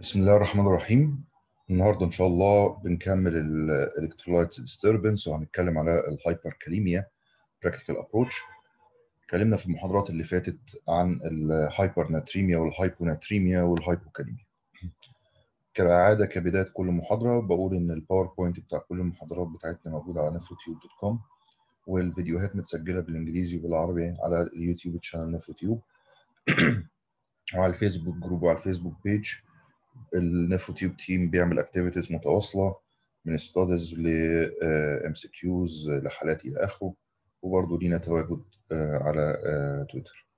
بسم الله الرحمن الرحيم النهارده ان شاء الله بنكمل الالكترولايت ديستربنس وهنتكلم على الهايبر كاليميا براكتيكال ابروتش اتكلمنا في المحاضرات اللي فاتت عن الهايبر ناتريميا والهايبوناتريميا والهايبوكاليميا كالعاده كبدايه كل محاضره بقول ان الباوربوينت بتاع كل المحاضرات بتاعتنا موجود على نفروتيوب دوت كوم والفيديوهات متسجله بالانجليزي وبالعربي على اليوتيوب تشانل نفروتيوب وعلى الفيسبوك جروب وعلى الفيسبوك بيج النفروتيوب تيم بيعمل اكتيفيتيز متواصله من ستاديز ل ام سي كيوز لحالات الى اخره وبرضه لينا تواجد على تويتر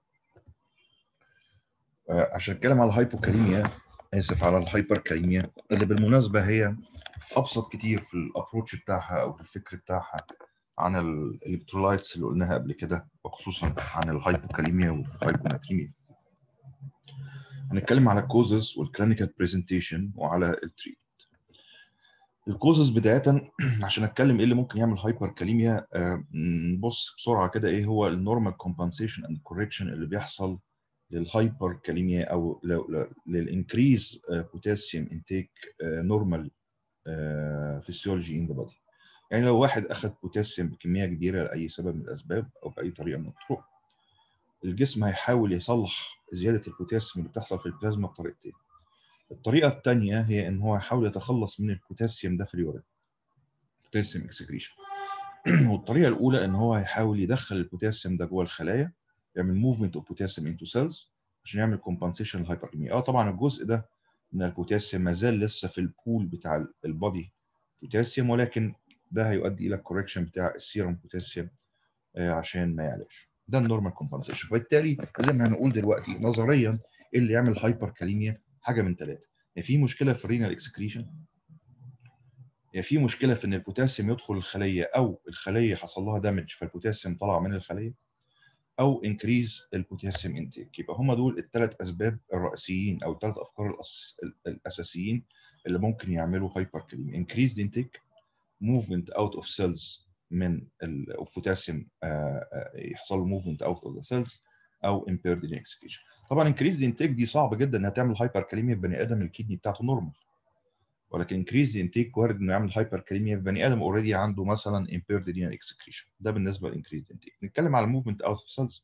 عشان نتكلم على الهايبوكاليميا اسف على الهايبر كاليميا اللي بالمناسبه هي ابسط كتير في الابروتش بتاعها او في الفكر بتاعها عن الالكترولايتس اللي قلناها قبل كده وخصوصا عن الهايبوكاليميا والهايبوناتريميا هنتكلم على الكوزز والكلينيكال برزنتيشن وعلى التريت الكوزز بدايه عشان اتكلم ايه اللي ممكن يعمل هايبر كاليميا نبص بسرعه كده ايه هو النورمال كومبنسيشن اند كوركشن اللي بيحصل للهايبر كاليميا او للانكريز بوتاسيوم انتيك نورمال فيسيولوجي ان ذا بودي يعني لو واحد اخذ بوتاسيوم بكميه كبيره لاي سبب من الاسباب او باي طريقه من الطرق الجسم هيحاول يصلح زياده البوتاسيوم اللي بتحصل في البلازما بطريقتين الطريقه الثانيه هي ان هو يحاول يتخلص من البوتاسيوم ده في اليورين بوتاسيوم اكسكريشن والطريقه الاولى ان هو هيحاول يدخل البوتاسيوم ده جوه الخلايا يعمل موفمنت اوف بوتاسيوم انتو سيلز عشان يعمل كومبنسيشن للهايبركيميا اه طبعا الجزء ده من البوتاسيوم ما زال لسه في البول بتاع البادي بوتاسيوم ولكن ده هيؤدي الى الكوركشن بتاع السيرم بوتاسيوم آه عشان ما يعلاش ده النورمال كومبنسيشن فبالتالي زي ما هنقول دلوقتي نظريا ايه اللي يعمل هايبر كاليميا حاجه من ثلاثه يا في مشكله في الرينال اكسكريشن يا في مشكله في ان البوتاسيوم يدخل الخليه او الخليه حصل لها دامج فالبوتاسيوم طلع من الخليه او انكريز البوتاسيوم انتيك يبقى هم دول الثلاث اسباب الرئيسيين او الثلاث افكار الأس... الاساسيين اللي ممكن يعملوا هايبر كاليميا انكريز انتيك موفمنت اوت اوف سيلز من البوتاسيوم يحصل له موفمنت اوت اوف ذا سيلز او امبيرد اكسكيشن طبعا انكريز انتيك دي صعب جدا انها تعمل هايبر كاليميا في بني ادم الكدني بتاعته نورمال ولكن انكريز انتيك وارد انه يعمل هايبر كاليميا في بني ادم اوريدي عنده مثلا امبيرد رينال اكسكريشن ده بالنسبه لانكريز انتيك نتكلم على الموفمنت اوت اوف سيلز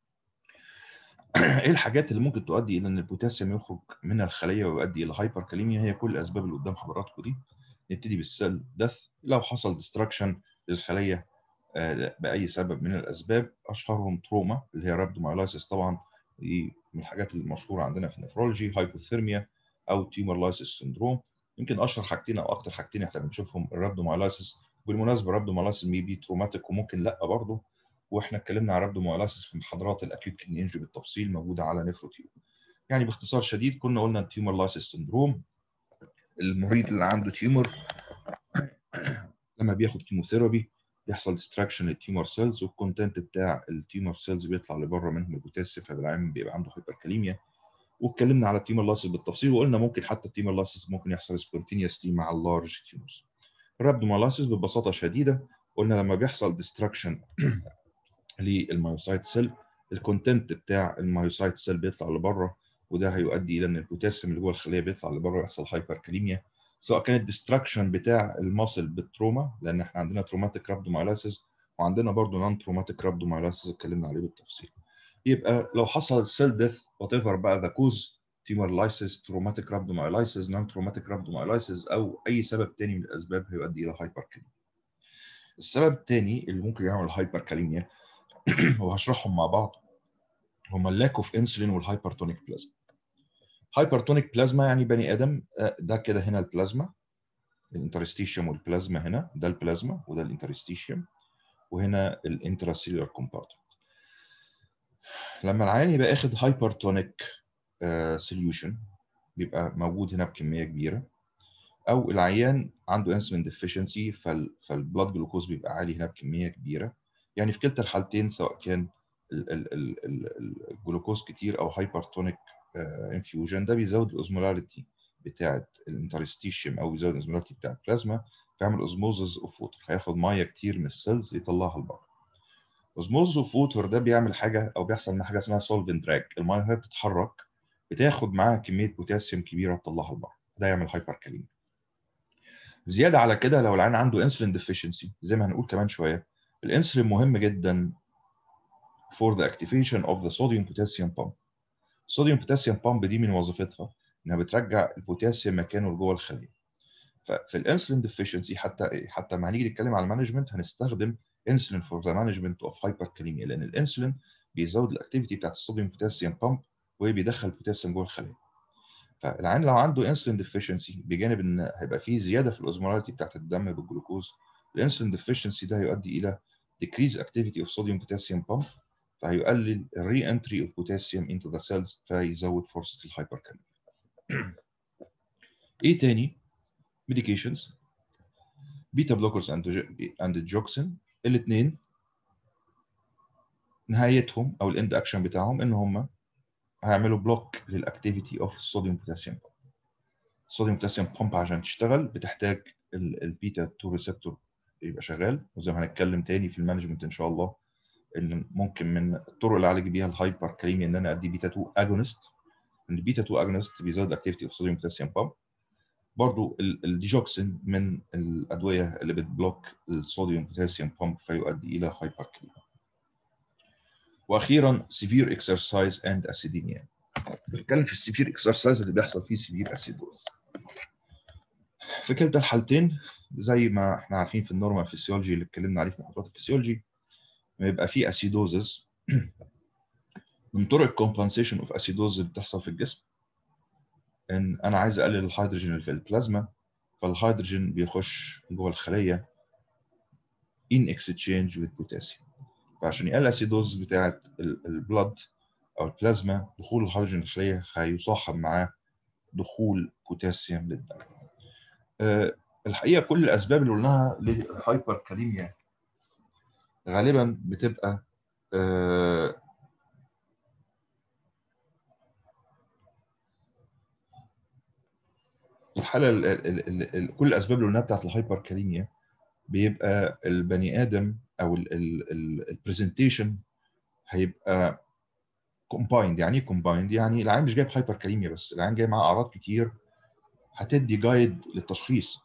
ايه الحاجات اللي ممكن تؤدي الى ان البوتاسيوم يخرج من الخليه ويؤدي الى هايبر كاليميا هي كل الاسباب اللي قدام حضراتكم دي نبتدي بالسيل دث لو حصل ديستراكشن للخليه باي سبب من الاسباب اشهرهم تروما اللي هي رابدومايلايسيس طبعا دي من الحاجات المشهوره عندنا في النفرولوجي هايبوثيرميا او تيومرلايسيس سندروم يمكن اشهر حاجتين او اكتر حاجتين احنا بنشوفهم الرابدومايلايسيس بالمناسبه الرابدومايلايسيس ميبي تروماتيك وممكن لا برضه واحنا اتكلمنا عن الرابدومايلايسيس في محاضرات الاكيوت كدني انجري بالتفصيل موجوده على نفروتيوب يعني باختصار شديد كنا قلنا التيومرلايسيس سندروم المريض اللي عنده تيومر لما بياخد كيموثيرابي بيحصل ديستراكشن للتيومر سيلز والكونتنت بتاع التيومر سيلز بيطلع لبره منهم البوتاسيوم فبالعام بيبقى عنده هايبركاليميا واتكلمنا على التيومر لاسيس بالتفصيل وقلنا ممكن حتى التيومر لاسيس ممكن يحصل سبونتينيوسلي مع اللارج تيومرز الرابدومالاسيس ببساطه شديده قلنا لما بيحصل ديستراكشن للمايوسايت سيل الكونتنت بتاع المايوسايت سيل بيطلع لبره وده هيؤدي الى ان البوتاسيوم اللي جوه الخليه بيطلع لبره ويحصل هايبركاليميا سواء كانت ديستراكشن بتاع الماسل بالتروما لان احنا عندنا تروماتيك رابدومايلايسيس وعندنا برضه نون تروماتيك رابدومايلايسيس اتكلمنا عليه بالتفصيل يبقى لو حصل سيل ديث وات ايفر بقى ذا كوز تيمور لايسيس تروماتيك رابدومايلايسيس نون تروماتيك رابدومايلايسيس او اي سبب تاني من الاسباب هيؤدي الى هايبركاليميا السبب الثاني اللي ممكن يعمل هايبركاليميا وهشرحهم مع بعض هما اللاك اوف انسولين والهايبرتونيك بلازما هايبرتونيك بلازما يعني بني ادم ده كده هنا البلازما الانترستيشيوم والبلازما هنا ده البلازما وده الانترستيشيوم وهنا الانتراسيلولار كومبارتمنت لما العيان يبقى اخد هايبرتونيك سوليوشن بيبقى موجود هنا بكميه كبيره او العيان عنده انسولين ديفيشنسي فالبلاد جلوكوز بيبقى عالي هنا بكميه كبيره يعني في كلتا الحالتين سواء كان الجلوكوز كتير او هايبرتونيك انفيوجن ده بيزود الاوزمولاريتي بتاعه الانترستيشيوم او بيزود الاوزمولاريتي بتاع البلازما فيعمل اوزموزز اوف ووتر هياخد ميه كتير من السيلز يطلعها لبره اوزموزز اوف ووتر ده بيعمل حاجه او بيحصل معاه حاجه اسمها سولفنت دراج الميه وهي بتتحرك بتاخد معاها كميه بوتاسيوم كبيره تطلعها لبره ده يعمل هايبر كاليميا زياده على كده لو العيان عنده انسولين ديفيشنسي زي ما هنقول كمان شويه الانسولين مهم جدا for the activation of the sodium potassium pump الصوديوم بوتاسيوم بامب دي من وظيفتها انها بترجع البوتاسيوم مكانه لجوه الخليه ففي الانسولين ديفيشنسي حتى حتى لما هنيجي نتكلم على المانجمنت هنستخدم انسولين فور ذا مانجمنت اوف هايبركاليميا لان الانسولين بيزود الاكتيفيتي بتاعت الصوديوم بوتاسيوم بامب وبيدخل البوتاسيوم جوه الخليه فالعين لو عنده انسولين ديفيشنسي بجانب ان هيبقى فيه زياده في الاوزمولاريتي بتاعت الدم بالجلوكوز الانسولين ديفيشنسي ده هيؤدي الى decrease activity of sodium potassium pump فهيقلل الري انتري اوف بوتاسيوم انتو ذا سيلز فيزود فرصه الهايبركاليميا. ايه تاني؟ ميديكيشنز بيتا بلوكرز اند جوكسين الاثنين نهايتهم او الاند اكشن بتاعهم ان هم هيعملوا بلوك للاكتيفيتي اوف الصوديوم بوتاسيوم الصوديوم بوتاسيوم بامب عشان تشتغل بتحتاج البيتا 2 ريسبتور يبقى شغال وزي ما هنتكلم تاني في المانجمنت ان شاء الله ان ممكن من الطرق اللي اعالج بيها الهايبر كاليميا ان انا ادي بيتا 2 اجونست ان البيتا 2 اجونست بيزود الاكتيفيتي اوف صوديوم بوتاسيوم بامب برضو الديجوكسين من الادويه اللي بتبلوك الصوديوم بوتاسيوم بامب فيؤدي الى هايبر كاليميا واخيرا سيفير اكسرسايز اند اسيديميا بنتكلم في السيفير اكسرسايز اللي بيحصل فيه سيفير اسيدوز في كلتا الحالتين زي ما احنا عارفين في النورمال فيسيولوجي اللي اتكلمنا عليه في محاضرات الفسيولوجي لما يبقى في اسيدوزز من طرق الكومبنسيشن اوف اسيدوز اللي بتحصل في الجسم ان انا عايز اقلل الهيدروجين اللي في البلازما فالهيدروجين بيخش جوه الخليه in exchange with potassium فعشان يقلل الاسيدوز بتاعه البلد او البلازما دخول الهيدروجين الخليه هيصاحب معاه دخول بوتاسيوم للدم. أه الحقيقه كل الاسباب اللي قلناها للهايبر كاليميا غالبا بتبقى أه الحاله ال ال ال ال كل الاسباب اللي قلناها بتاعت الهايبر كاليميا بيبقى البني ادم او البرزنتيشن هيبقى كومبايند يعني ايه كومبايند يعني العيان مش جايب هايبر كاليميا بس العيان جاي معاه اعراض كتير هتدي جايد للتشخيص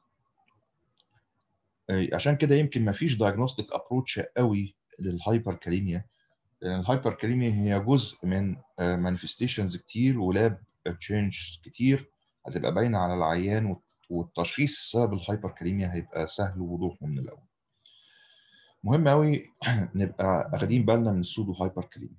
عشان كده يمكن ما فيش دايجنوستيك ابروتش قوي للهايبر كاليميا لان الهايبر كاليميا هي جزء من مانيفستيشنز كتير ولاب تشينج كتير هتبقى باينه على العيان والتشخيص سبب الهايبر كاليميا هيبقى سهل ووضوحه من الاول مهم قوي نبقى واخدين بالنا من السودو هايبر كاليميا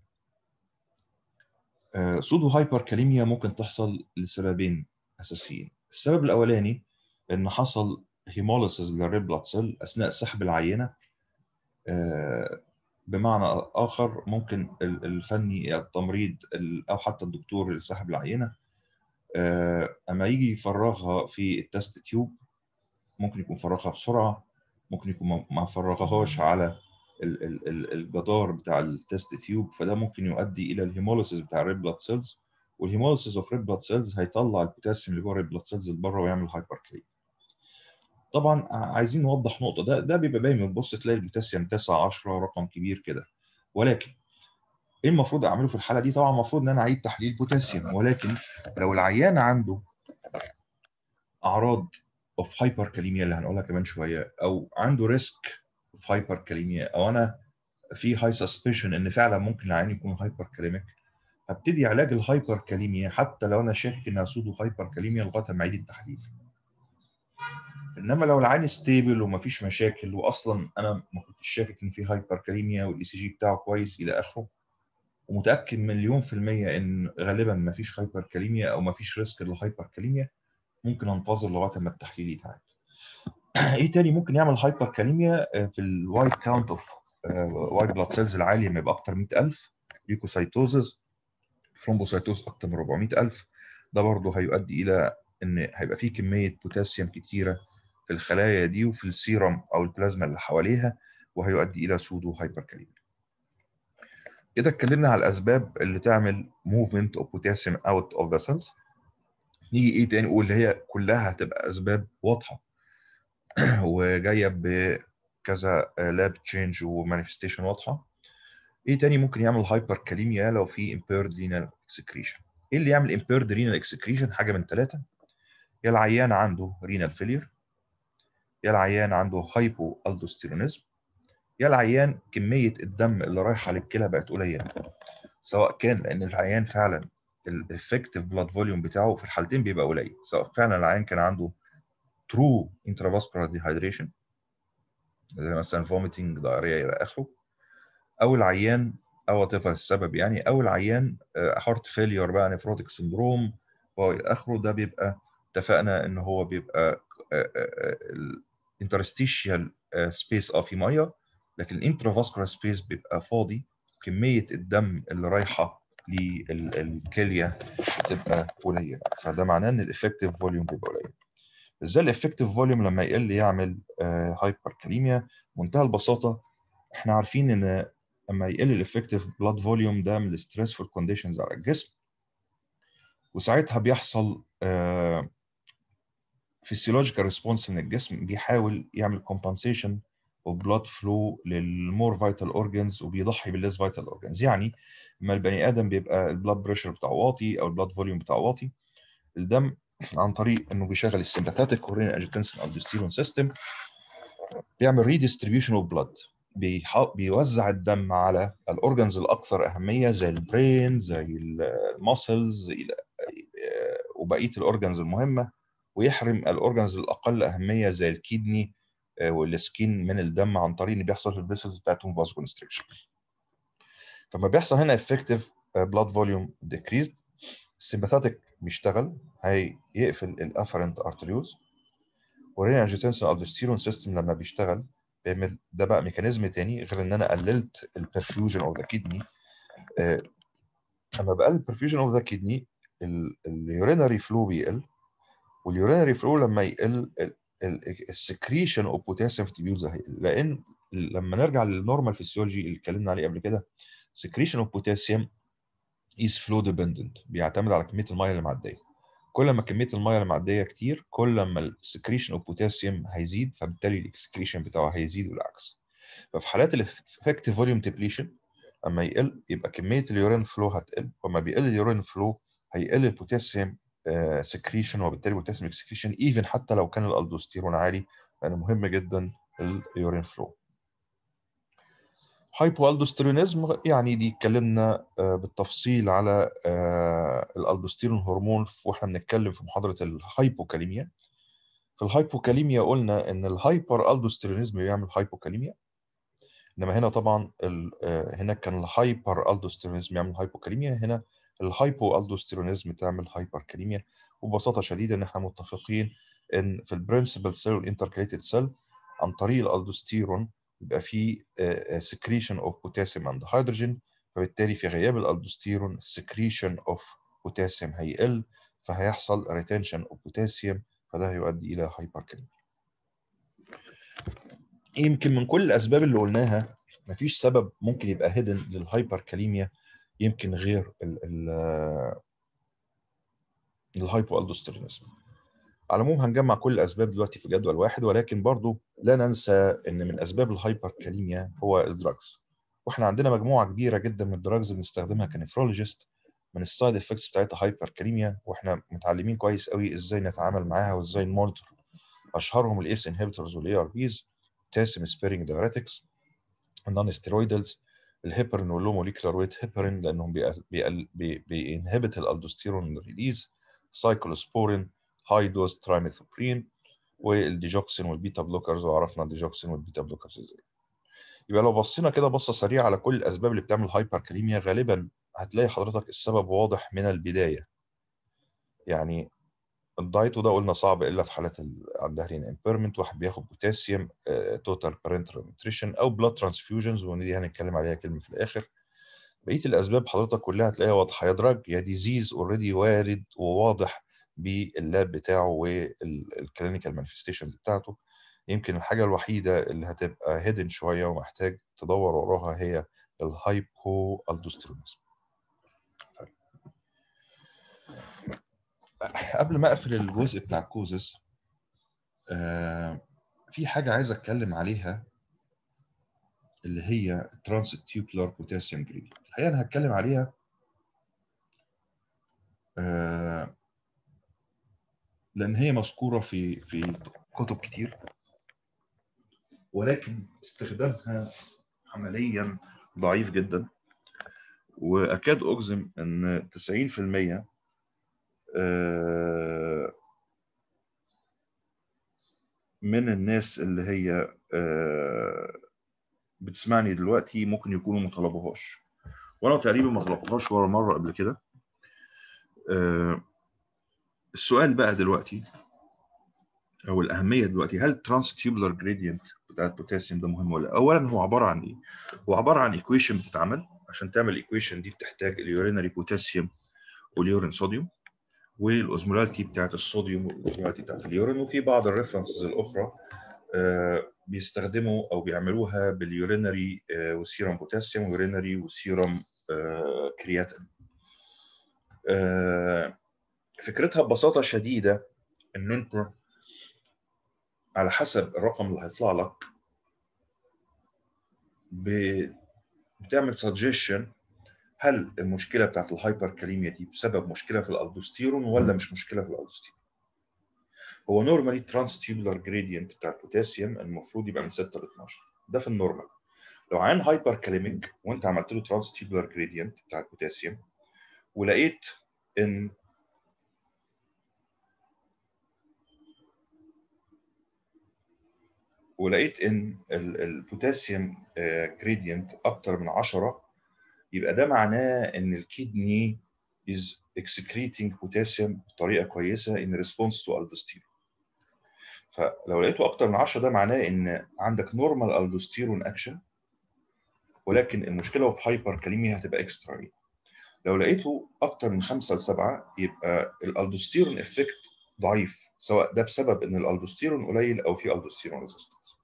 سودو هايبر كاليميا ممكن تحصل لسببين اساسيين السبب الاولاني ان حصل هيموليسيس للريد بلاد سيل اثناء سحب العينه بمعنى اخر ممكن الفني التمريض او حتى الدكتور اللي سحب العينه اما يجي يفرغها في التست تيوب ممكن يكون فرغها بسرعه ممكن يكون ما فرغهاش على الجدار بتاع التست تيوب فده ممكن يؤدي الى الهيموليسيس بتاع الريد بلاد سيلز والهيموليسيس اوف ريد بلاد سيلز هيطلع البوتاسيوم اللي جوه الريد بلاد سيلز لبره ويعمل هايبر كليم طبعا عايزين نوضح نقطه ده ده بيبقى باين بتبص تلاقي البوتاسيوم 9 10 رقم كبير كده ولكن ايه المفروض اعمله في الحاله دي طبعا المفروض ان انا اعيد تحليل بوتاسيوم ولكن لو العيان عنده اعراض اوف هايبر كاليميا اللي هنقولها كمان شويه او عنده ريسك اوف هايبر كاليميا او انا في هاي سسبشن ان فعلا ممكن العيان يكون هايبر كاليميك هبتدي علاج الهايبر كاليميا حتى لو انا شاكك انها سودو هايبر كاليميا لغايه ما اعيد التحليل انما لو العين ستيبل ومفيش مشاكل واصلا انا ما كنتش شاكك ان في هايبر كاليميا والاي سي جي بتاعه كويس الى اخره ومتاكد مليون في الميه ان غالبا مفيش هايبر كاليميا او مفيش ريسك للهايبر كاليميا ممكن انتظر لغايه ما التحليل يتعاد. ايه تاني ممكن يعمل هايبر كاليميا في الوايت كاونت اوف وايت بلاد سيلز العاليه لما يبقى اكتر 100000 ليكوسايتوزز ثرومبوسايتوز اكتر من 400000 ده برضه هيؤدي الى ان هيبقى فيه كميه بوتاسيوم كتيره في الخلايا دي وفي السيرم او البلازما اللي حواليها وهيؤدي الى سودو هايبر كاليميا. كده اتكلمنا على الاسباب اللي تعمل موفمنت اوف بوتاسيوم اوت اوف ذا سيلز. نيجي ايه تاني نقول اللي هي كلها هتبقى اسباب واضحه وجايه بكذا لاب تشينج ومانيفستيشن واضحه. ايه تاني ممكن يعمل هايبر كاليميا لو في impaired renal excretion ايه اللي يعمل impaired renal excretion حاجه من ثلاثه يا العيان عنده renal failure يا العيان عنده هايبو الدوستيرونيزم يا العيان كميه الدم اللي رايحه للكلى بقت قليله سواء كان لان العيان فعلا الافكتيف بلاد فوليوم بتاعه في الحالتين بيبقى قليل سواء فعلا العيان كان عنده ترو intravascular dehydration زي مثلا فوميتنج دايريا الى اخره او العيان او وات السبب يعني او العيان هارت فيلير بقى نفروتيك سندروم والى اخره ده بيبقى اتفقنا ان هو بيبقى الانترستيشيال سبيس اه في ميه لكن الانترافاسكولار سبيس بيبقى فاضي كميه الدم اللي رايحه للكليه بتبقى قليله فده معناه ان الافكتيف فوليوم بيبقى قليل ازاي الافكتيف فوليوم لما يقل يعمل هايبر كاليميا منتهى البساطه احنا عارفين ان لما يقل الافكتيف بلاد فوليوم ده من الستريسفول كونديشنز على الجسم وساعتها بيحصل فيسيولوجيكال ريسبونس من الجسم بيحاول يعمل كومبنسيشن وبلاد فلو للمور فيتال اورجنز وبيضحي بالليس فيتال اورجنز يعني لما البني ادم بيبقى البلاد بريشر بتاعه واطي او البلاد فوليوم بتاعه واطي الدم عن طريق انه بيشغل السمباثيك كورين اجيتنسن الدوستيرون سيستم بيعمل ريديستريبيوشن اوف بلاد بيوزع الدم على الاورجنز الاكثر اهميه زي البرين زي الماسلز وبقيه الاورجنز المهمه ويحرم الاورجنز الاقل اهميه زي الكيدني والسكين من الدم عن طريق ان بيحصل في الفيسلز بتاعتهم فاز كونستريكشن فما بيحصل هنا افكتيف بلاد فوليوم ديكريزد السمباثيك بيشتغل هيقفل الافرنت ارتريولز والرينال انجيوتنسن الدوستيرون سيستم لما بيشتغل بيعمل ده بقى ميكانيزم تاني غير ان انا قللت البرفيوجن اوف ذا كيدني لما بقلل البرفيوجن اوف ذا كيدني اليورينري فلو بيقل واليورينري فلو لما يقل السكريشن اوف بوتاسيوم في تيبيولز هيقل لان لما نرجع للنورمال فيسيولوجي اللي اتكلمنا عليه قبل كده سكريشن اوف بوتاسيوم از فلو ديبندنت بيعتمد على كميه الميه اللي معديه كل ما كميه الميه اللي معديه كتير كل ما السكريشن اوف بوتاسيوم هيزيد فبالتالي الاكسكريشن بتاعه هيزيد والعكس ففي حالات الافكتيف فوليوم ديبليشن اما يقل يبقى كميه اليورين فلو هتقل وما بيقل اليورين فلو هيقل البوتاسيوم سكريشن وبالتالي بوتاسيوم اكسكريشن ايفن حتى لو كان الالدوستيرون عالي لانه مهم جدا اليورين فلو هايبوالدوستيرونيزم يعني دي اتكلمنا بالتفصيل على الالدوستيرون هرمون واحنا بنتكلم في محاضره الهايبوكاليميا في الهايبوكاليميا قلنا ان الهايبر الدوستيرونيزم بيعمل هايبوكاليميا انما هنا طبعا هنا كان الهايبر الدوستيرونيزم يعمل هايبوكاليميا هنا الهايبو الدوستيرونيزم تعمل هايبر كاليميا وببساطه شديده ان احنا متفقين ان في البرنسبل سيل والانتركليتد سيل عن طريق الالدوستيرون يبقى في سكريشن اوف بوتاسيوم اند هيدروجين فبالتالي في غياب الالدوستيرون سكريشن اوف بوتاسيوم هيقل فهيحصل ريتنشن اوف بوتاسيوم فده هيؤدي الى هايبر كاليميا يمكن من كل الاسباب اللي قلناها مفيش سبب ممكن يبقى هيدن للهايبر كاليميا يمكن غير الهايبو الدوستيرونيزم على العموم هنجمع كل الاسباب دلوقتي في جدول واحد ولكن برضو لا ننسى ان من اسباب الهايبر كاليميا هو الدراجز واحنا عندنا مجموعه كبيره جدا من الدراجز بنستخدمها كنفرولوجيست من السايد افكتس بتاعتها هايبر كاليميا واحنا متعلمين كويس قوي ازاي نتعامل معاها وازاي نمونيتور اشهرهم الاس انهبيتورز والاي ار بيز بوتاسيوم سبيرنج دايريتكس النون ستيرويدالز الهيبرين واللو موليكولار ويت هيبرين لانهم بينهبت الالدوستيرون ريليز سايكلوسبورين هاي دوز ترايميثوبرين والديجوكسين والبيتا بلوكرز وعرفنا الديجوكسين والبيتا بلوكرز ازاي يبقى لو بصينا كده بصه سريعه على كل الاسباب اللي بتعمل هايبر كاليميا غالبا هتلاقي حضرتك السبب واضح من البدايه يعني الدايت وده قلنا صعب الا في حالات عندها رين امبيرمنت واحد بياخد بوتاسيوم توتال بارنتال نيوتريشن او بلاد ترانسفيوجنز ودي هنتكلم عليها كلمه في الاخر بقيه الاسباب حضرتك كلها هتلاقيها واضحه يا دراج يا ديزيز اوريدي وارد وواضح باللاب بتاعه والكلينيكال مانيفستيشنز بتاعته يمكن الحاجه الوحيده اللي هتبقى هيدن شويه ومحتاج تدور وراها هي الهايبو الدوستيرونيزم قبل ما اقفل الجزء بتاع الكوزس آه في حاجه عايز اتكلم عليها اللي هي ترانس تيوبلر بوتاسيوم جريد الحقيقه انا هتكلم عليها آه، لان هي مذكوره في في كتب كتير ولكن استخدامها عمليا ضعيف جدا واكاد اجزم ان 90% آه، من الناس اللي هي آه، بتسمعني دلوقتي ممكن يكونوا ما طلبوهاش وانا تقريبا ما طلبتهاش ولا مره قبل كده آه، السؤال بقى دلوقتي او الاهميه دلوقتي هل ترانس تيوبولار جريدينت بتاع البوتاسيوم ده مهم ولا لا؟ اولا هو عباره عن ايه؟ هو عباره عن ايكويشن بتتعمل عشان تعمل الايكويشن دي بتحتاج اليورينري بوتاسيوم واليورين صوديوم والاوزمولاليتي بتاعت الصوديوم والاوزمولاليتي بتاعت اليورين وفي بعض الريفرنسز الاخرى آه، بيستخدموا او بيعملوها باليورينري آه، وسيرم بوتاسيوم ويورينري وسيرم آه، كرياتين آه، فكرتها ببساطه شديده ان انت على حسب الرقم اللي هيطلع لك ب- بتعمل سجيشن هل المشكله بتاعت الهايبر كاليميا دي بسبب مشكله في الالدوستيرون ولا مش مشكله في الالدوستيرون هو نورمالي ترانس تيوبولار جريدينت بتاع البوتاسيوم المفروض يبقى من 6 ل 12 ده في النورمال لو عين هايبر كاليميك وانت عملت له ترانس تيوبولار جريدينت بتاع البوتاسيوم ولقيت ان ولقيت ان ال- البوتاسيوم جريدينت اكتر من 10 يبقى ده معناه ان الكدني is excreting potassium بطريقه كويسه in response to aldosterone فلو لقيته اكتر من 10 ده معناه ان عندك normal aldosterone action ولكن المشكله في هايبر كاليميا هتبقى اكسترا لو لقيته اكتر من 5 ل 7 يبقى الالدوستيرون افكت ضعيف سواء ده بسبب ان الالدوستيرون قليل او في الدوستيرون ريزيستنس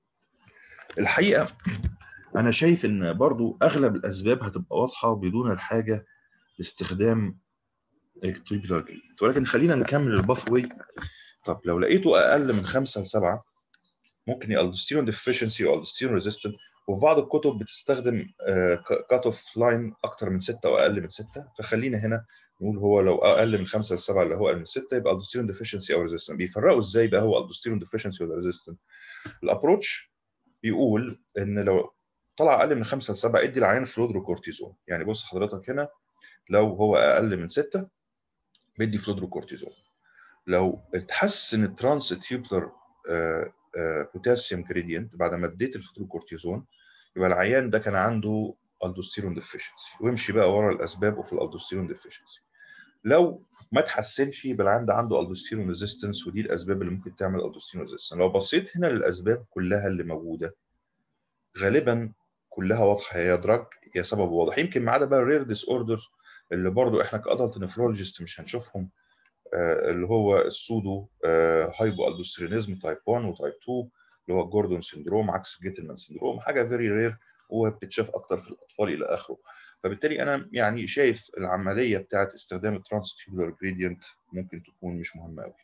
الحقيقه انا شايف ان برضو اغلب الاسباب هتبقى واضحه بدون الحاجه لاستخدام التوبولار جريدينت ولكن خلينا نكمل الباث واي طب لو لقيته اقل من 5 ل 7 ممكن الالدوستيرون ديفيشنسي او الالدوستيرون ريزيستنت وفي بعض الكتب بتستخدم كات اوف لاين اكتر من 6 او اقل من 6 فخلينا هنا نقول هو لو اقل من 5 ل 7 اللي هو اقل من 6 يبقى الدوستيرون ديفيشنسي او ريزيستنت بيفرقوا ازاي بقى هو الدوستيرون ديفيشنسي ولا ريزيستنت الابروتش بيقول ان لو طلع اقل من 5 ل 7 ادي العيان فلودروكورتيزون يعني بص حضرتك هنا لو هو اقل من 6 بدي فلودروكورتيزون لو اتحسن الترانس تيوبلر بوتاسيوم جريدينت بعد ما اديت الفلودروكورتيزون يبقى العيان ده كان عنده الدوستيرون ديفيشنسي ويمشي بقى ورا الاسباب وفي الالدوستيرون ديفيشنسي لو ما تحسنش يبقى العيان ده عنده الدوستيرون ريزيستنس ودي الاسباب اللي ممكن تعمل الدوستيرون ريزيستنس لو بصيت هنا للاسباب كلها اللي موجوده غالبا كلها واضحه يا دراج يا سبب واضح يمكن ما عدا بقى الرير ديس اوردرز اللي برضو احنا كادلت نفرولوجيست مش هنشوفهم آه اللي هو السودو آه هايبو الدوستيرينيزم تايب 1 وتايب 2 اللي هو الجوردون سندروم عكس جيتلمان سندروم حاجه فيري رير وبتتشاف اكتر في الاطفال الى اخره فبالتالي انا يعني شايف العمليه بتاعت استخدام الترانس تيوبولار جريدينت ممكن تكون مش مهمه قوي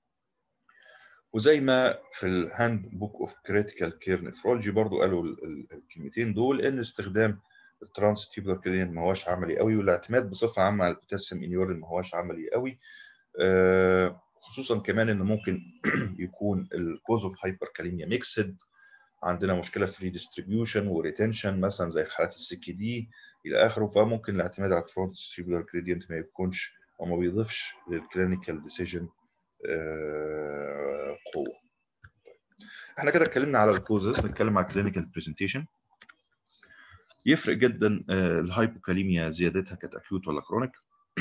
وزي ما في الهاند بوك اوف كريتيكال كير نفرولوجي برضو قالوا الكلمتين دول ان استخدام الترانس تيوبولار جريدينت ما هواش عملي قوي والاعتماد بصفه عامه على البوتاسيوم انيورين ما هواش عملي قوي أه خصوصا كمان ان ممكن يكون الكوز اوف هايبر كاليميا ميكسد عندنا مشكله في ريديستريبيوشن وريتنشن مثلا زي في حالات السكي دي الى اخره فممكن الاعتماد على الترانس تيوبولار جريدينت ما يكونش او ما بيضيفش للكلينيكال ديسيجن قوه احنا كده اتكلمنا على الكوزز نتكلم على الكلينيكال برزنتيشن يفرق جدا الهايبوكاليميا زيادتها كانت اكيوت ولا كرونيك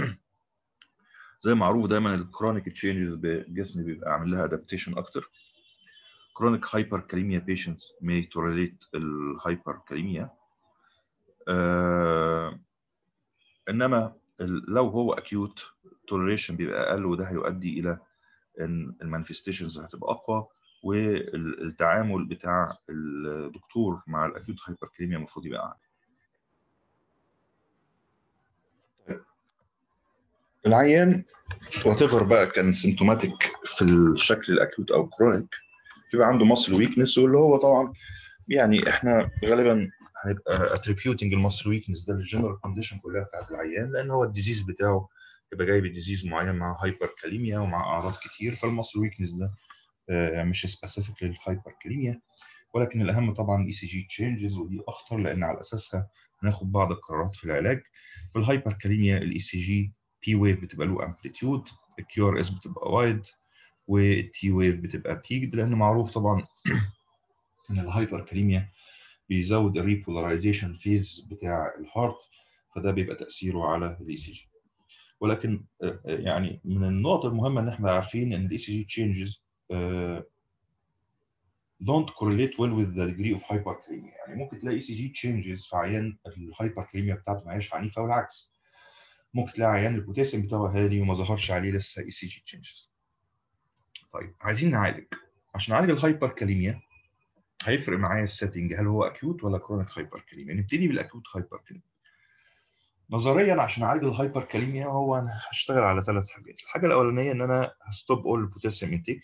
زي معروف دايما الكرونيك تشينجز بالجسم بيبقى عامل لها ادابتيشن اكتر chronic hyperkalemia patients may tolerate الهايبركاليميا آه انما لو هو acute toleration بيبقى اقل وده هيؤدي الى ان المانيفستيشنز هتبقى اقوى والتعامل بتاع الدكتور مع الاكيوت هايبركاليميا المفروض يبقى اعلى العيان وات بقى كان سيمتوماتيك في الشكل الاكيوت او كرونيك بيبقى عنده ماسل ويكنس واللي هو طبعا يعني احنا غالبا هنبقى اتريبيوتنج الماسل ويكنس ده للجنرال كونديشن كلها بتاعت العيان لان هو الديزيز بتاعه يبقى جاي بديزيز معين مع هايبر كاليميا ومع اعراض كتير فالمصل ويكنس ده مش سبيسيفيك للهايبر كاليميا ولكن الاهم طبعا الاي سي جي تشينجز ودي اخطر لان على اساسها هناخد بعض القرارات في العلاج في الهايبر كاليميا الاي سي جي بي ويف بتبقى له امبليتيود الكيو ار اس بتبقى وايد والتي ويف بتبقى بيكد لان معروف طبعا ان الهايبر كاليميا بيزود الريبولاريزيشن فيز بتاع الهارت فده بيبقى تاثيره على الاي سي جي ولكن يعني من النقط المهمه ان احنا عارفين ان الاي سي جي تشينجز don't correlate well with the degree of hyperkalemia يعني ممكن تلاقي اي سي جي تشينجز في عيان الهايبركاليميا بتاعته ما هياش عنيفه والعكس ممكن تلاقي عيان البوتاسيوم بتاعه هادي وما ظهرش عليه لسه اي سي جي تشينجز طيب عايزين نعالج عشان نعالج الهايبركاليميا هيفرق معايا السيتنج هل هو اكيوت ولا كرونيك هايبركاليميا نبتدي بالاكيوت هايبركاليميا نظريا عشان اعالج الهايبركاليميا هو انا هشتغل على ثلاث حاجات الحاجه الاولانيه ان انا هستوب اول البوتاسيوم انتيك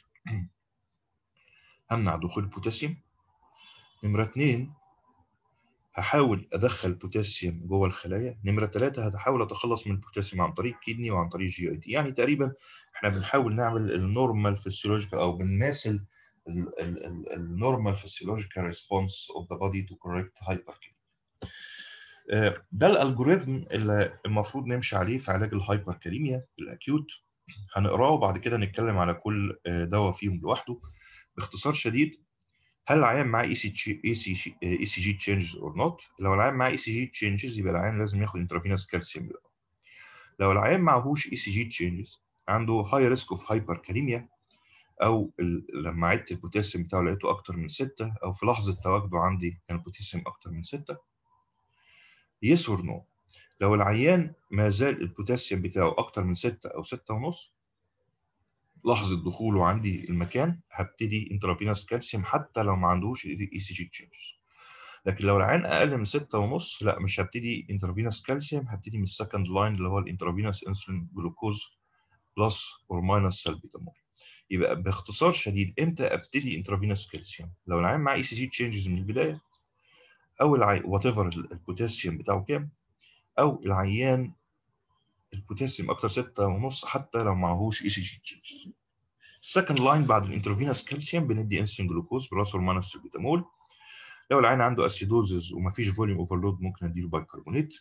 همنع دخول البوتاسيوم نمرة اتنين هحاول ادخل البوتاسيوم جوه الخلايا نمرة ثلاثة هحاول اتخلص من البوتاسيوم عن طريق كيدني وعن طريق جي اي تي يعني تقريبا احنا بنحاول نعمل النورمال فيسيولوجيكال او بنماثل النورمال فيسيولوجيكال ريسبونس اوف ذا بودي تو كوريكت هايبركاليميا ده الالجوريثم اللي المفروض نمشي عليه في علاج الهايبركاليميا الاكيوت هنقراه وبعد كده نتكلم على كل دواء فيهم لوحده باختصار شديد هل العيان معاه اي سي اي سي اي سي جي تشينجز اور نوت لو العيان معاه اي سي جي تشينجز يبقى العيان لازم ياخد انترافينوس كالسيوم لو العيان معهوش اي سي جي تشينجز عنده هاي ريسك اوف هايبركاليميا او لما عدت البوتاسيوم بتاعه لقيته اكتر من 6 او في لحظه تواجده عندي كان البوتاسيوم اكتر من 6 يس اور نو لو العيان ما زال البوتاسيوم بتاعه اكتر من 6 او 6 ونص لحظه دخوله عندي المكان هبتدي انترافينوس كالسيوم حتى لو ما عندوش اي سي جي تشينجز لكن لو العين اقل من 6 ونص لا مش هبتدي انترافينوس كالسيوم هبتدي من السكند لاين اللي هو الانترافينوس انسولين جلوكوز بلس اور ماينس سلبيتامول يبقى باختصار شديد امتى ابتدي انترافينوس كالسيوم لو العين معاه اي سي جي تشينجز من البدايه او العين وات ايفر البوتاسيوم بتاعه كام او العيان البوتاسيوم اكتر 6 ونص حتى لو معهوش اي سي جي تشينجز السكند لاين بعد الانترفينوس كالسيوم بندي انسولين جلوكوز بلس اور ماينس سلبيتامول لو العين عنده اسيدوزز ومفيش فوليوم اوفرلود ممكن اديله بايكربونات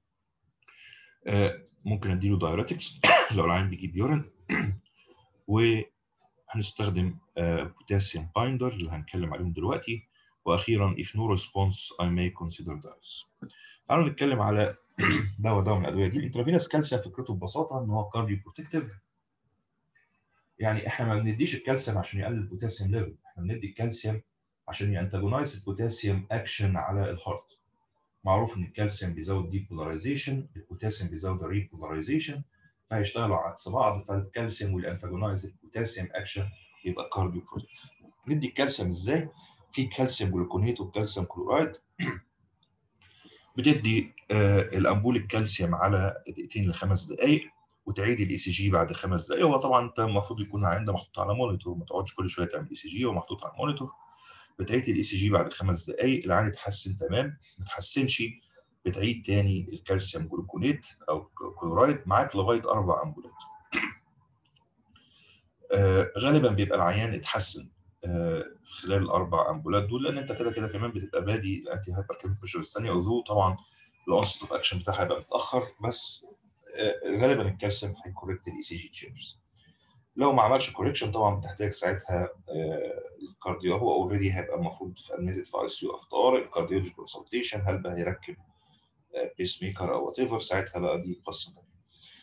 آه ممكن اديله دايوريتكس لو العين بيجيب يورين وهنستخدم آه بوتاسيوم بايندر اللي هنتكلم عليهم دلوقتي واخيرا if no response I may consider dose تعالوا نتكلم على دواء دواء من الادويه دي الانترافينوس كالسيوم فكرته ببساطه ان هو كارديو بروتكتيف يعني احنا ما بنديش الكالسيوم عشان يقلل البوتاسيوم ليفل احنا بندي الكالسيوم عشان ينتجونايز البوتاسيوم اكشن على الهارت معروف ان الكالسيوم بيزود ديبولاريزيشن البوتاسيوم بيزود الريبولاريزيشن فهيشتغلوا عكس بعض فالكالسيوم والانتاجونايز البوتاسيوم اكشن يبقى كارديو بروتكتيف ندي الكالسيوم ازاي في كالسيوم جلوكونيت وكالسيوم كلورايد بتدي آه الامبول الكالسيوم على دقيقتين لخمس دقائق وتعيد الاي سي جي بعد خمس دقائق هو طبعا انت المفروض يكون عندك محطوط على مونيتور ما تقعدش كل شويه تعمل اي سي جي هو محطوط على المونيتور بتعيد الاي سي جي بعد خمس دقائق العين اتحسن تمام ما اتحسنش بتعيد تاني الكالسيوم جلوكونيت او كلورايد معاك لغايه اربع امبولات آه غالبا بيبقى العيان اتحسن آه خلال الاربع امبولات دول لان انت كده كده كمان بتبقى بادي الانتي هايبر كيميكال الثانيه وذو طبعا الاونست اوف اكشن بتاعها هيبقى متاخر بس غالبا الكالسيوم هيكوريكت الاي سي جي تشينجز لو ما عملش كوريكشن طبعا بتحتاج ساعتها الكارديو هو اوريدي هيبقى المفروض في ادميتد في اي سي يو طوارئ الكارديولوجي كونسلتيشن هل بقى هيركب بيس ميكر او وات ايفر ساعتها بقى دي قصه ثانيه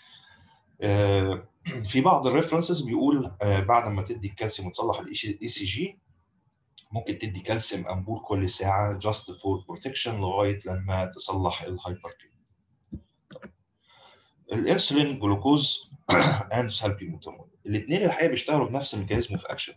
في بعض الريفرنسز بيقول بعد ما تدي الكالسيوم وتصلح الاي سي جي ممكن تدي كالسيوم امبور كل ساعه جاست فور بروتكشن لغايه لما تصلح الهايبر الانسولين جلوكوز اند سالبيوتامول الاثنين الحقيقه بيشتغلوا بنفس الميكانيزم اوف اكشن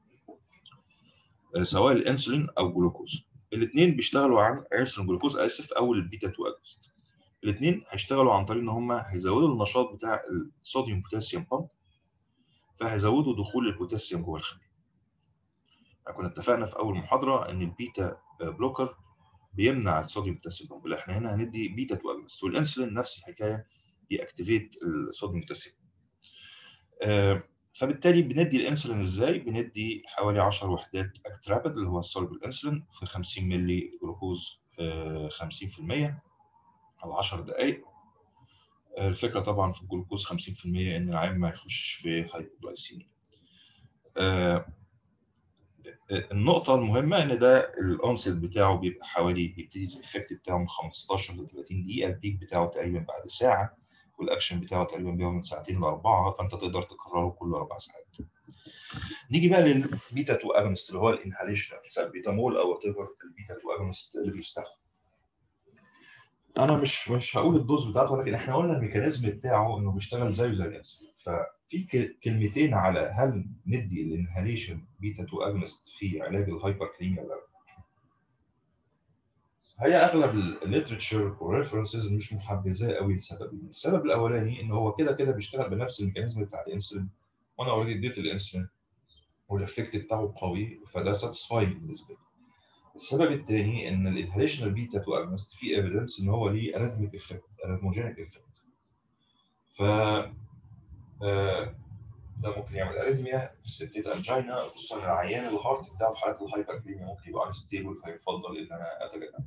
سواء الانسولين او جلوكوز الاثنين بيشتغلوا عن انسولين جلوكوز اسف او البيتا 2 اجونست الاثنين هيشتغلوا عن طريق ان هم هيزودوا النشاط بتاع الصوديوم بوتاسيوم بامب فهيزودوا دخول البوتاسيوم جوه الخليه كنا اتفقنا في اول محاضره ان البيتا بلوكر بيمنع الصوديوم بوتاسيوم بامب احنا هنا هندي بيتا 2 اجونست والانسولين نفس الحكايه بيأكتيفيت الصوديوم بوتاسيوم آه، فبالتالي بندي الانسولين ازاي؟ بندي حوالي 10 وحدات اكترابيد اللي هو السولبل انسولين في 50 مللي جلوكوز آه، 50% او 10 دقائق آه، الفكره طبعا في الجلوكوز 50% ان العين ما يخشش في هايبوغلايسيميا آه، النقطة المهمة إن ده الأونست بتاعه بيبقى حوالي يبتدي الإفكت بتاعه من 15 ل 30 دقيقة البيك بتاعه تقريبا بعد ساعة والأكشن بتاعه تقريبا بيبقى من ساعتين لأربعة فأنت تقدر تكرره كل أربع ساعات. نيجي بقى للبيتا 2 أجونست اللي هو الانهاليشن سالبيتامول أو وات ايفر البيتا 2 أجونست اللي بيستخدم. انا مش مش هقول الدوز بتاعته ولكن احنا قلنا الميكانيزم بتاعه انه بيشتغل زيه زي الانسولين ففي ك- كلمتين على هل ندي الانهاليشن بيتا 2 اجونست في علاج الهايبر كليميا ولا لا هي اغلب الليترشر والريفرنسز مش محبذاه قوي لسببين السبب الاولاني ان هو كده كده بيشتغل بنفس الميكانيزم بتاع الانسولين وانا اوريدي اديت الانسولين والافكت بتاعه قوي فده ساتسفاينج بالنسبه لي السبب الثاني ان الانهاليشنال بيتا 2 اجونست في ايفيدنس ان هو ليه اريثميك افكت اريثموجينيك افكت ف آه، ده ممكن يعمل اريثميا بريسبتيت انجينا خصوصا العيان الهارت بتاعه في حالات الهايبركليميا ممكن يبقى انستيبل فيفضل ان انا اتجنبه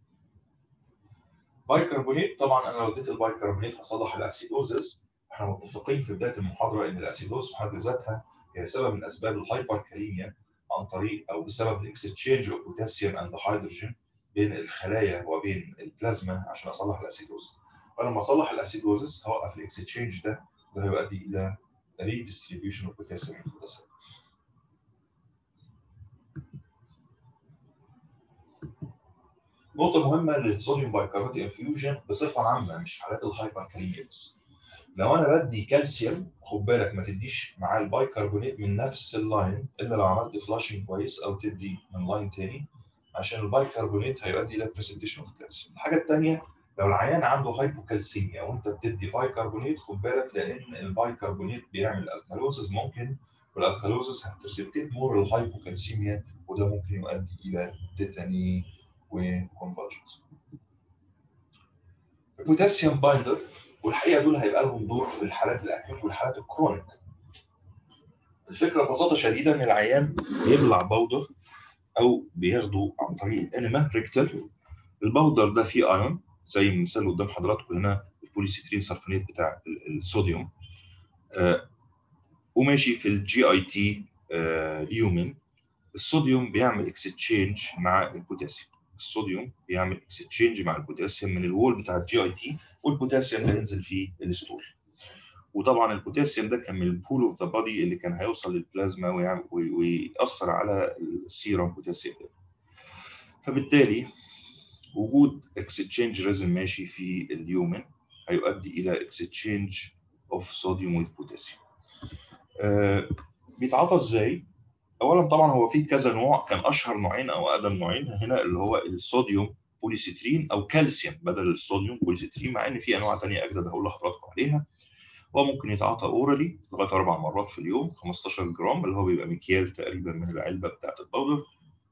بايكربونات طبعا انا لو اديت البايكربونات هصلح الاسيدوزز احنا متفقين في بدايه المحاضره ان الاسيدوز في حد ذاتها هي سبب من اسباب الهايبركاليميا عن طريق او بسبب الاكستشينج اوف بوتاسيوم اند هيدروجين بين الخلايا وبين البلازما عشان اصلح الاسيدوز فلما اصلح الاسيدوزس هوقف الاكستشينج ده ده هيؤدي الى redistribution of potassium into the cell. نقطة مهمة للصوديوم بايكربونات انفيوجن بصفة عامة مش في حالات الهايبركاليميا بس. لو انا بدي كالسيوم خد بالك ما تديش معاه البايكربونات من نفس اللاين الا لو عملت فلاشنج كويس او تدي من لاين تاني عشان البايكربونات هيؤدي الى بريسنتيشن اوف كالسيوم. الحاجة الثانية لو العيان عنده هايبوكالسيميا وانت بتدي بايكربونات خد بالك لان البايكربونات بيعمل الكالوزز ممكن والالكالوزز هترسبتيت مور الهايبوكالسيميا وده ممكن يؤدي الى تيتاني وكونفرجنس. البوتاسيوم بايندر والحقيقه دول هيبقى لهم دور في الحالات الاكيوت والحالات الكرونيك. الفكره ببساطه شديده ان العيان بيبلع بودر او بياخده عن طريق الانما ريكتال البودر ده فيه ايون زي المثال اللي قدام حضراتكم هنا البوليسترين سلفونات بتاع الصوديوم آه وماشي في الجي اي تي اليومين الصوديوم بيعمل اكستشينج مع البوتاسيوم الصوديوم بيعمل اكستشينج مع البوتاسيوم من الوول بتاع الجي اي تي والبوتاسيوم ده ينزل فيه الستول وطبعا البوتاسيوم ده كان من البول اوف ذا بادي اللي كان هيوصل للبلازما ويعمل ويأثر على السيرم بوتاسيوم فبالتالي وجود اكستشينج ريزم ماشي في اليومن هيؤدي الى اكستشينج اوف صوديوم وذ بوتاسيوم بيتعاطى ازاي اولا طبعا هو في كذا نوع كان اشهر نوعين او اقدم نوعين هنا اللي هو الصوديوم بوليسترين او كالسيوم بدل الصوديوم بوليسترين مع ان في انواع ثانيه اجدد هقول لحضراتكم عليها هو ممكن يتعاطى اورالي لغايه اربع مرات في اليوم 15 جرام اللي هو بيبقى مكيال تقريبا من العلبه بتاعت الباودر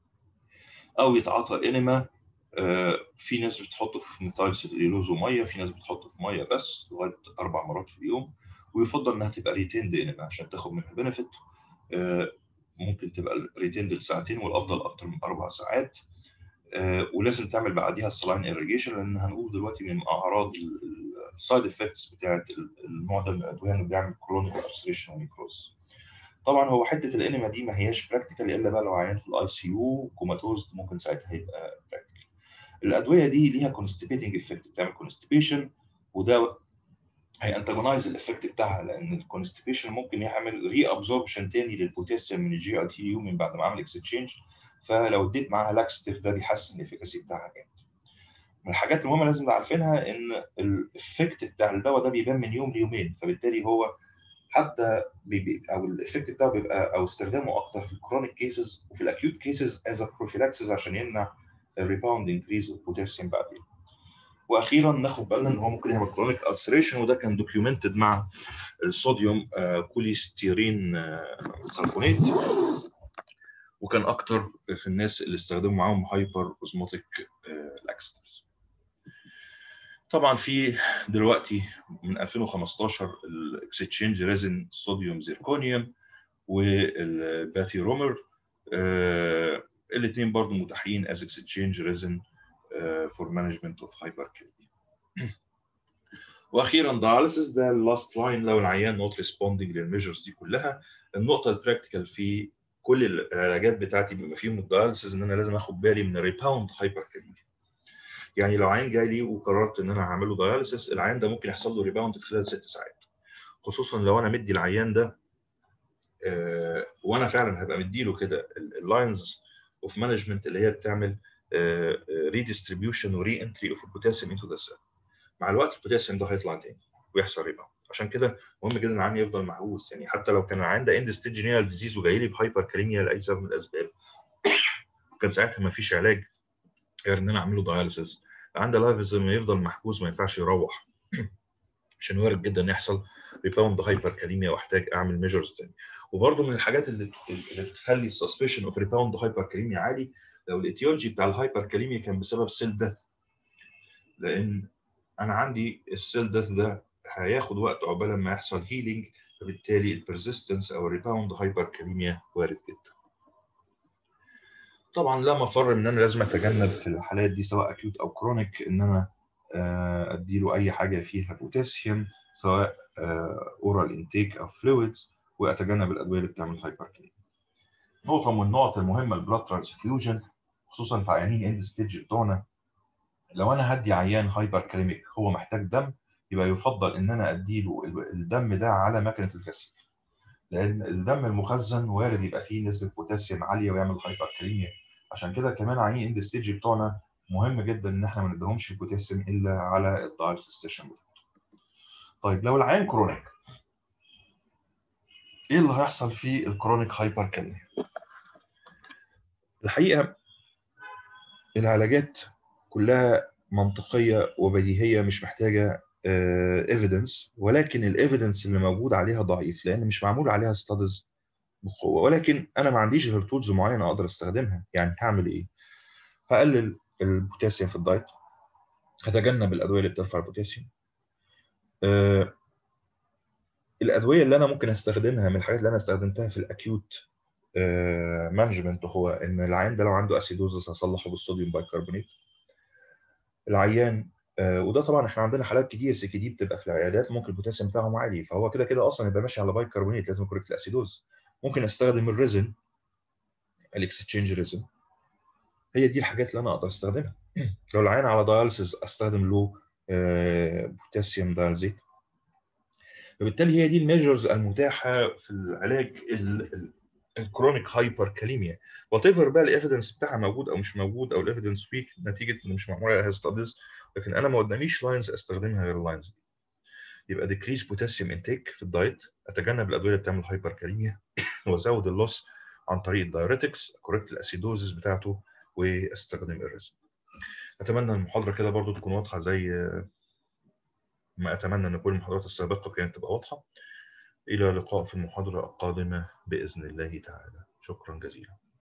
او يتعاطى انما آه في ناس بتحطه في ميثايل سيلولوز وميه في ناس بتحطه في ميه بس لغايه اربع مرات في اليوم ويفضل انها تبقى ريتيند انما عشان تاخد منها بنفيت آه ممكن تبقى ريتيند لساعتين والافضل اكتر من اربع ساعات آه ولازم تعمل بعديها السلاين ايريجيشن لان هنقول دلوقتي من اعراض السايد افكتس بتاعت النوع ده من الادويه انه بيعمل كرونيك ابسريشن ونيكروز طبعا هو حته الانما دي ما هياش براكتيكال الا بقى لو عيان في الاي سي يو كوماتوز ممكن ساعتها هيبقى براكتيكال الادويه دي ليها كونستيبيتنج افكت بتعمل كونستيبيشن وده هيانتاجونايز الافكت بتاعها لان الكونستيبيشن ممكن يعمل ري ابزوربشن تاني للبوتاسيوم من الجي اي تي يو من بعد ما عمل اكستشينج فلو اديت معاها لاكستيف ده بيحسن الافكاسي بتاعها جامد من الحاجات المهمه لازم نبقى عارفينها ان الافكت بتاع الدواء ده بيبان من يوم ليومين فبالتالي هو حتى بيبقى او الافكت بتاعه بيبقى او استخدامه اكتر في الكرونيك كيسز وفي الاكيوت كيسز از بروفيلاكسز عشان يمنع الريباوند انكريز البوتاسيوم بعدين واخيرا ناخد بالنا ان هو ممكن يعمل كرونيك السريشن وده كان دوكيومنتد مع الصوديوم كوليستيرين سلفونات وكان اكتر في الناس اللي استخدموا معاهم هايبر اوزموتيك لاكسترز طبعا في دلوقتي من 2015 الاكستشينج ريزن صوديوم زيركونيوم والباتي رومر آه الاثنين برضو متاحين از اكستشينج ريزن فور مانجمنت اوف هايبر واخيرا داياليسيس ده اللاست لاين لو العيان نوت ريسبوندنج للميجرز دي كلها النقطه البراكتيكال في كل العلاجات بتاعتي بيبقى فيهم الداياليسيس ان انا لازم اخد بالي من الريباوند هايبر يعني لو عيان جاي لي وقررت ان انا هعمل له داياليسيس العيان ده ممكن يحصل له ريباوند خلال ست ساعات خصوصا لو انا مدي العيان ده آه وانا فعلا هبقى مدي له كده اللاينز اوف مانجمنت اللي هي بتعمل ريديستريبيوشن وري انتري اوف البوتاسيوم انتو ذا سيل مع الوقت البوتاسيوم ده هيطلع تاني ويحصل ريباوند عشان كده مهم جدا العيان يفضل محبوس يعني حتى لو كان العيان ده اند ستيج رينال ديزيز وجاي لي بهايبر كاليميا لاي سبب من الاسباب كان ساعتها ما فيش علاج غير ان انا اعمل له داياليسيس عنده لازم يفضل محبوس ما ينفعش يروح عشان وارد جدا يحصل ريباوند هايبر كاليميا واحتاج اعمل ميجرز تاني وبرده من الحاجات اللي اللي تخلي السسبشن اوف ريباوند هايبر كاليميا عالي لو الايتيولوجي بتاع الهايبر كاليميا كان بسبب سيل ديث لان انا عندي السيل ديث ده هياخد وقت عقبال ما يحصل هيلينج فبالتالي البرزيستنس او الريباوند هايبر كاليميا وارد جدا طبعا لا مفر ان انا لازم اتجنب في الحالات دي سواء اكيوت او كرونيك ان انا اديله اي حاجه فيها بوتاسيوم سواء اورال انتيك او فلويدز واتجنب الادويه اللي بتعمل هايبركليميا. نقطه من النقط المهمه البلاد ترانسفيوجن خصوصا في عيانين اند ستيج بتوعنا لو انا هدي عيان هايبر كاليميك هو محتاج دم يبقى يفضل ان انا اديله الدم ده على مكنه الغسيل لان الدم المخزن وارد يبقى فيه نسبه بوتاسيوم عاليه ويعمل هايبر كاليميا عشان كده كمان عيانين اند ستيج بتوعنا مهم جدا ان احنا ما نديهمش البوتاسيوم الا على الدايلسيس سيشن بتاعته. طيب لو العيان كرونيك ايه اللي هيحصل في الكرونيك هايبر كاليميا؟ الحقيقه العلاجات كلها منطقيه وبديهيه مش محتاجه ايفيدنس ولكن الايفيدنس اللي موجود عليها ضعيف لان مش معمول عليها ستاديز بقوه ولكن انا ما عنديش غير تولز معينه اقدر استخدمها يعني هعمل ايه؟ هقلل البوتاسيوم في الدايت هتجنب الادويه اللي بترفع البوتاسيوم أه الادويه اللي انا ممكن استخدمها من الحاجات اللي انا استخدمتها في الاكيوت أه مانجمنت هو ان العيان ده لو عنده اسيدوزس هصلحه بالصوديوم بايكربونات العيان أه وده طبعا احنا عندنا حالات كتير سي دي بتبقى في العيادات ممكن البوتاسيوم بتاعهم عالي فهو كده كده اصلا يبقى ماشي على بايكربونات لازم كوريكت الاسيدوز ممكن استخدم الريزن الاكستشينج ريزن هي دي الحاجات اللي انا اقدر استخدمها لو العيان على داياليسيس استخدم له بوتاسيوم دايلزيت فبالتالي هي دي الميجرز المتاحه في العلاج الكرونيك هايبر كاليميا وات ايفر بقى الايفيدنس بتاعها موجود او مش موجود او الايفيدنس ويك نتيجه ان مش معمول عليها ستاديز لكن انا ما قداميش لاينز استخدمها غير اللاينز دي يبقى ديكريس بوتاسيوم انتيك في الدايت اتجنب الادويه اللي بتعمل هايبر كاليميا وازود اللوس عن طريق الدايريتكس كوريكت الاسيدوزس بتاعته واستخدم الرزق اتمنى المحاضره كده برضو تكون واضحه زي ما اتمنى ان كل المحاضرات السابقه كانت تبقى واضحه الى اللقاء في المحاضره القادمه باذن الله تعالى شكرا جزيلا